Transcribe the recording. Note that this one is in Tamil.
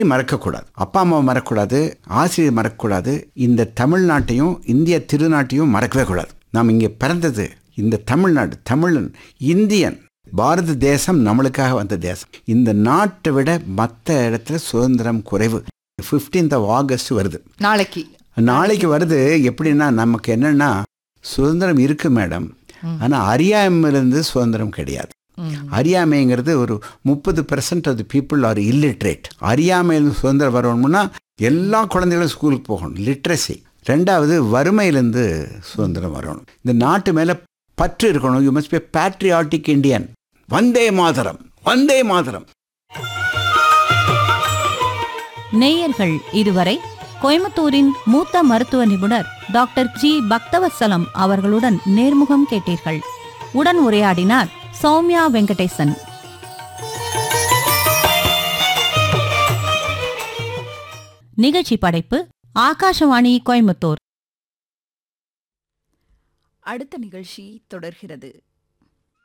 மறக்கக்கூடாது அப்பா அம்மாவை மறக்கக்கூடாது ஆசிரியர் மறக்கக்கூடாது இந்த தமிழ்நாட்டையும் இந்திய திருநாட்டையும் மறக்கவே கூடாது நாம் இங்கே பிறந்தது இந்த தமிழ்நாடு தமிழன் இந்தியன் பாரத தேசம் நம்மளுக்காக வந்த தேசம் இந்த நாட்டை விட மற்ற இடத்துல சுதந்திரம் குறைவு 15th ஆஃப் ஆகஸ்ட் வருது நாளைக்கு நாளைக்கு வருது எப்படின்னா நமக்கு என்னன்னா சுதந்திரம் இருக்கு மேடம் ஆனால் அறியாமையிலிருந்து சுதந்திரம் கிடையாது ம். அறியாமைங்கிறது ஒரு முப்பது percent of the people are illiterate அறியாமையிலிருந்து சுதந்திரம் வரணும்னா எல்லா குழந்தைகளும் ஸ்கூலுக்கு போகணும் லிட்ரஸி ரெண்டாவது வறுமையிலேருந்து சுதந்திரம் வரணும் இந்த நாட்டு மேலே பற்று இருக்கணும் you must be patriotic Indian Vande Mataram Vande Mataram நேயர்கள் இதுவரை கோயம்புத்தூரின் மூத்த மருத்துவ நிபுணர் டாக்டர் ஜி பக்தவத்சலம் அவர்களுடன் நேர்முகம் கேட்டீர்கள் உடன் உரையாடினார் சௌமியா வெங்கடேசன் நிகழ்ச்சி படைப்பு ஆகாஷவாணி கோயம்புத்தூர் அடுத்த நிகழ்ச்சி தொடர்கிறது